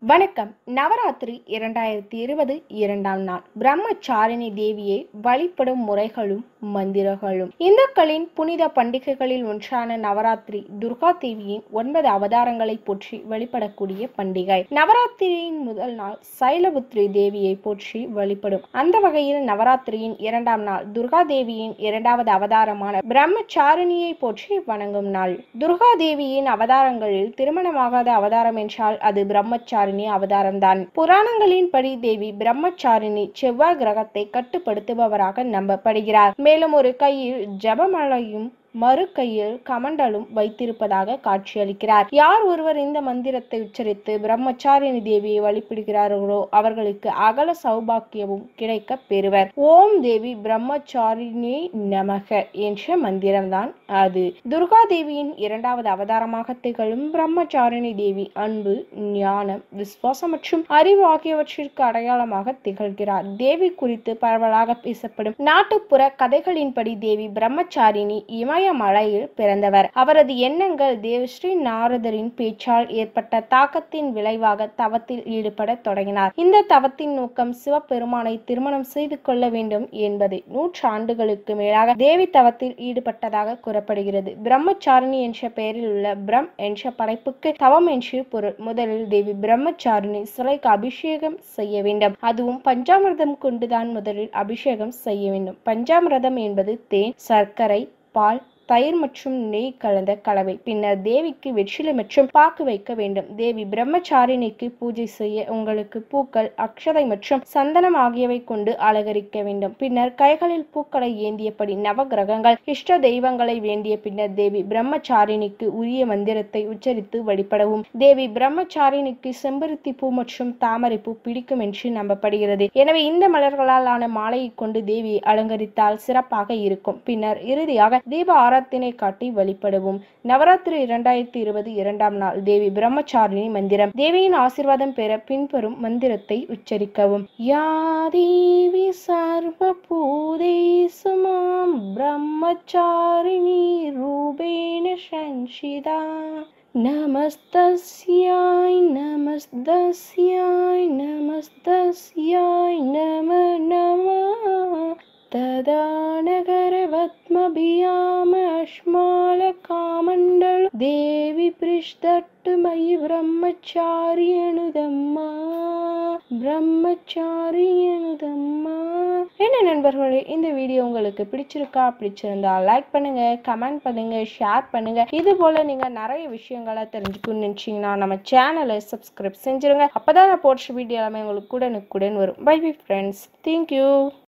வணக்கம் நவராத்திரி இரண்டாயிரத்தி இருபது இரண்டாம் நாள் பிரம்மச்சாரிணி தேவியை வழிபடும் முறைகளும் மந்திரங்களும் இந்துக்களின் புனித பண்டிகைகளில் ஒன்றான நவராத்திரி துர்கா தேவியின் ஒன்பது அவதாரங்களை போற்றி வழிபடக்கூடிய பண்டிகை நவராத்திரியின் முதல் நாள் சைலபுத்ரி தேவியை போற்றி வழிபடும் அந்த வகையில் நவராத்திரியின் இரண்டாம் நாள் துர்கா தேவியின் இரண்டாவது அவதாரமான பிரம்மச்சாரிணியை போற்றி வணங்கும் நாள் துர்கா தேவியின் அவதாரங்களில் திருமணமாகாத அவதாரம் என்றால் அது பிரம்மச்சாரிணி அவதாரம்தான் புராணங்களின்படி தேவி பிரம்மச்சாரிணி செவ்வாய் கிரகத்தை கட்டுப்படுத்துபவராக நம்பப்படுகிறார் மேலும் ஒரு கையில் ஜபமலையும் மறு கையில் கமண்டலும் வைத்திருப்பதாக காட்சியளிக்கிறார் யார் ஒருவர் இந்த மந்திரத்தை உச்சரித்து பிரம்மச்சாரிணி தேவியை வழிபடுகிறார்களோ அவர்களுக்கு அகல சௌபாக்கியமும் கிடைக்க பெறுவர் ஓம் தேவி பிரம்மச்சாரிணி நமக என்ற மந்திரம்தான் அது துர்கா தேவியின் இரண்டாவது அவதாரமாக திகழும் பிரம்மச்சாரிணி தேவி அன்பு ஞானம் விசுவாசம் மற்றும் அறிவு ஆகியவற்றிற்கு அடையாளமாக திகழ்கிறார் தேவி குறித்து பரவலாக பேசப்படும் நாட்டுப்புற கதைகளின்படி தேவி பிரம்மச்சாரிணி இமய மலையில் பிறந்தவர் அவரது எண்ணங்கள் தேவஸ்ரீ நாரதரின் பேச்சால் ஏற்பட்ட தாக்கத்தின் விளைவாக தவத்தில் ஈடுபட தொடங்கினார் இந்த தவத்தின் நோக்கம் சிவபெருமானை திருமணம் செய்து கொள்ள வேண்டும் என்பதை நூற்றாண்டுகளுக்கு மேலாக தேவி தவத்தில் ஈடுபட்டதாக கூறப்படுகிறது பிரம்மச்சாரிணி என்ற பெயரில் உள்ள பிரம் என்ற படைப்புக்கு தவம் என்று பொருள் முதலில் தேவி பிரம்மச்சாரிணி சிலைக்கு அபிஷேகம் செய்ய வேண்டும் அதுவும் பஞ்சாமிர்தம் கொண்டுதான் முதலில் அபிஷேகம் செய்ய வேண்டும் பஞ்சாமிர்தம் என்பது தேன் சர்க்கரை பால் தயிர் மற்றும் நெய் கலந்த கலவை பின்னர் தேவிக்கு வெற்றிலை மற்றும் பாக்கு வைக்க வேண்டும் தேவி பிரம்மச்சாரிணிக்கு பூஜை செய்ய உங்களுக்கு பூக்கள் அக்ஷதை மற்றும் சந்தனம் ஆகியவை கொண்டு அலங்கரிக்க வேண்டும் பின்னர் கைகளில் பூக்களை ஏந்தியபடி நவ கிரகங்கள் இஷ்ட தெய்வங்களை வேண்டிய பின்னர் தேவி பிரம்மச்சாரிணிக்கு உரிய மந்திரத்தை உச்சரித்து வழிபடவும் தேவி பிரம்மச்சாரிணிக்கு செம்பருத்தி பூ மற்றும் தாமரை பூ பிடிக்கும் என்று நம்பப்படுகிறது எனவே இந்த மலர்களால் ஆன மாலையை கொண்டு தேவியை அலங்கரித்தால் சிறப்பாக இருக்கும் பின்னர் இறுதியாக தீப ஆராத்தினை காட்டி வழிபடுவோம் நவராத்திரி இரண்டாயிரத்தி இருபது இரண்டாம் நாள் தேவி பிரம்மச்சாரிணி மந்திரம் தேவியின் ஆசிர்வாதம் பெற பின்வரும் மந்திரத்தை உச்சரிக்கவும் யா தேவி சர்வ பூதேசு மாம் பிரம்மச்சாரிணி ரூபேண சஞ்சிதா நமஸ்தஸ்யாய் நமஸ்தஸ்யாய் நமஸ்தஸ்யாய் நம நம तदा नगरवत्मभियाम अश्मालकामण्डल देवि पृष्ठट्टु मयि ब्रह्मचारि அணுதம்மா பிரம்மச்சாரி அணுதம்மா என்ன நண்பர்களே இந்த வீடியோ உங்களுக்கு பிடிச்சிருக்கா பிடிச்சிருந்தா லைக் பண்ணுங்க கமெண்ட் பண்ணுங்க ஷேர் பண்ணுங்க இது போல நீங்க நிறைய விஷயங்களை தெரிஞ்சுக்கணும்னு நினைச்சீங்கன்னா நம்ம சேனலை சப்ஸ்கிரைப் செஞ்சிருங்க அப்பதான் நான் போடுற வீடியோ எல்லாமே உங்களுக்கு உடனுக்குடன் வரும் பை பை ஃப்ரெண்ட்ஸ் தேங்க்யூ